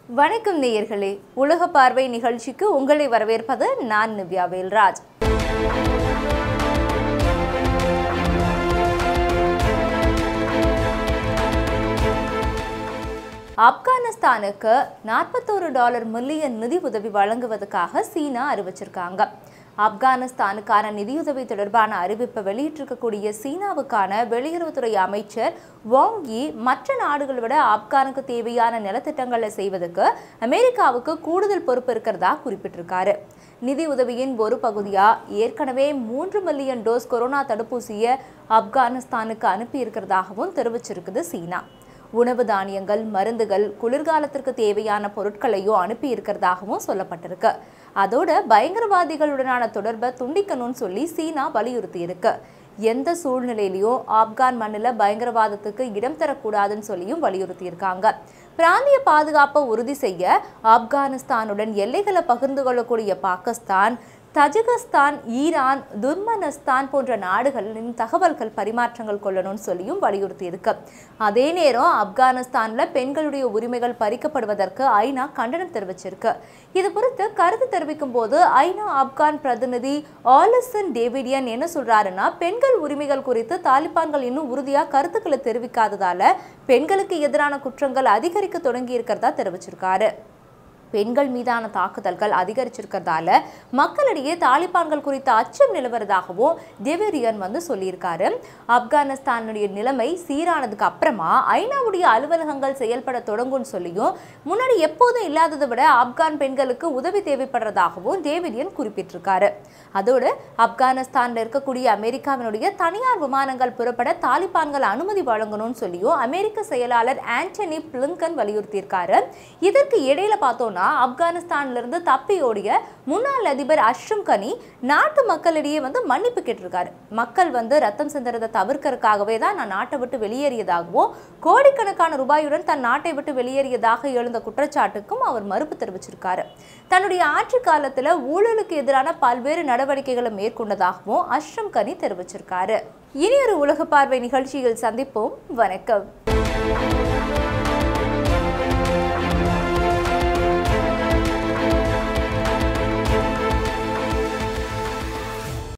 வணக்கம் நேயர்களே உலக பார்வை நிகழ்ச்சிக்கு உங்களை வரவேற்பது நான் நிவ்யா வேல்ராஜ் ஆப்கானிஸ்தானுக்கு நாற்பத்தோரு டாலர் மில்லியன் நிதி உதவி வழங்குவதற்காக சீனா அறிவிச்சிருக்காங்க ஆப்கானிஸ்தானுக்கான நிதியுதவி தொடர்பான அறிவிப்பை வெளியிட்டிருக்கக்கூடிய சீனாவுக்கான வெளியுறவுத்துறை அமைச்சர் வாங் யி மற்ற நாடுகளை விட ஆப்கானுக்கு தேவையான நிலத்திட்டங்களை செய்வதற்கு அமெரிக்காவுக்கு கூடுதல் பொறுப்பு இருக்கிறதா குறிப்பிட்டிருக்காரு நிதி உதவியின் ஒரு பகுதியா ஏற்கனவே மூன்று மில்லியன் டோஸ் கொரோனா தடுப்பூசியை ஆப்கானிஸ்தானுக்கு அனுப்பி இருக்கிறதாகவும் தெரிவிச்சிருக்குது சீனா உணவு தானியங்கள் மருந்துகள் குளிர்காலத்திற்கு தேவையான பொருட்களையும் அனுப்பி இருக்கிறதாகவும் சொல்லப்பட்டிருக்கு அதோட பயங்கரவாதிகளுடனான தொடர்பை துண்டிக்கணும்னு சொல்லி சீனா வலியுறுத்தி இருக்கு எந்த சூழ்நிலையிலையும் ஆப்கான் மண்ணில் பயங்கரவாதத்துக்கு இடம் தரக்கூடாதுன்னு சொல்லியும் வலியுறுத்தி இருக்காங்க பிராந்திய பாதுகாப்பை உறுதி செய்ய ஆப்கானிஸ்தானுடன் எல்லைகளை பகிர்ந்து கொள்ளக்கூடிய பாகிஸ்தான் தஜிகிஸ்தான் ஈரான் துர்மனஸ்தான் போன்ற நாடுகளின் தகவல்கள் பரிமாற்றங்கள் கொள்ளணும்னு சொல்லியும் வலியுறுத்தி இருக்கு அதே நேரம் ஆப்கானிஸ்தான்ல பெண்களுடைய உரிமைகள் பறிக்கப்படுவதற்கு ஐநா கண்டனம் தெரிவிச்சிருக்கு இது குறித்து கருத்து தெரிவிக்கும் போது ஐநா ஆப்கான் பிரதிநிதி ஆலிசன் டேவிடியன் என்ன சொல்றாருன்னா பெண்கள் உரிமைகள் குறித்து தாலிபான்கள் இன்னும் உறுதியா கருத்துக்களை தெரிவிக்காததால பெண்களுக்கு எதிரான குற்றங்கள் அதிகரிக்க தொடங்கி இருக்கிறதா தெரிவிச்சிருக்காரு பெண்கள் மீதான தாக்குதல்கள் அதிகரிச்சிருக்கிறதால மக்களிடையே தாலிபான்கள் குறித்த அச்சம் நிலவுறதாகவும் டெவேரியன் வந்து சொல்லியிருக்காரு ஆப்கானிஸ்தானுடைய நிலைமை சீரானதுக்கு அப்புறமா ஐநாவுடைய அலுவலகங்கள் செயல்பட தொடங்கும்னு சொல்லியும் முன்னாடி எப்போதும் இல்லாததை விட ஆப்கான் பெண்களுக்கு உதவி தேவைப்படுறதாகவும் டேவிடியன் குறிப்பிட்டிருக்காரு அதோடு ஆப்கானிஸ்தானில் இருக்கக்கூடிய அமெரிக்காவினுடைய தனியார் விமானங்கள் புறப்பட தாலிபான்கள் அனுமதி வழங்கணும்னு சொல்லியும் அமெரிக்க செயலாளர் ஆண்டனி பிளிங்கன் வலியுறுத்தியிருக்காரு இதற்கு இடையில பார்த்தோம்னா ஆப்கானிஸ்தான்ல இருந்து தப்பி ஓடிய முன்னாள் அதிபர் அஷ்ரம் கனி நாட்டு மக்களிடையே வந்து மன்னிப்பு கேட்டிருக்காரு மக்கள் வந்து ரத்தம் சிந்துறதை தவிர்க்கறதுக்காகவே தான் நான் நாட்டை விட்டு வெளியேறியதாகவும் கோடிக்கணக்கான ரூபாயுடன் தன் நாட்டை விட்டு வெளியேறியதாக எழுந்த குற்றச்சாட்டுக்கும் அவர் மறுப்பு தெரிவிச்சிருக்காரு தன்னுடைய ஆட்சி காலத்துல ஊழலுக்கு எதிரான பல்வேறு நடவடிக்கைகளை மேற்கொண்டதாகவும் அஷ்ரம் கனி தெரிவிச்சிருக்காரு இனி ஒரு உலக பார்வை நிகழ்ச்சியில் சந்திப்போம் வணக்கம்